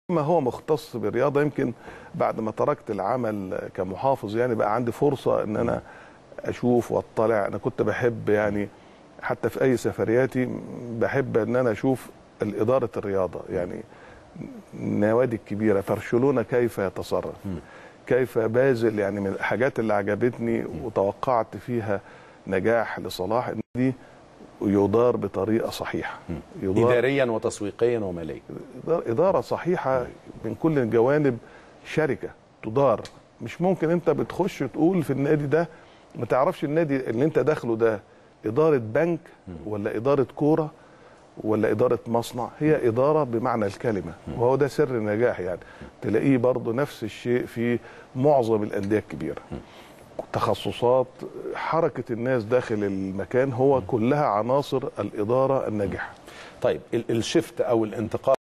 ما هو مختص بالرياضه يمكن بعد ما تركت العمل كمحافظ يعني بقى عندي فرصه ان انا اشوف واطلع انا كنت بحب يعني حتى في اي سفرياتي بحب ان انا اشوف اداره الرياضه يعني النوادي الكبيره برشلونه كيف يتصرف كيف بازل يعني من الحاجات اللي عجبتني وتوقعت فيها نجاح لصلاح ان دي يدار بطريقه صحيحه يدار اداريا وتسويقيا وماليا إدارة- إدارة صحيحة من كل الجوانب شركة تدار مش ممكن أنت بتخش تقول في النادي ده ما تعرفش النادي اللي أنت داخله ده إدارة بنك ولا إدارة كورة ولا إدارة مصنع هي إدارة بمعنى الكلمة وهو ده سر النجاح يعني تلاقيه برضه نفس الشيء في معظم الأندية الكبيرة تخصصات حركة الناس داخل المكان هو كلها عناصر الإدارة الناجحة طيب ال- الشفت او الانتقال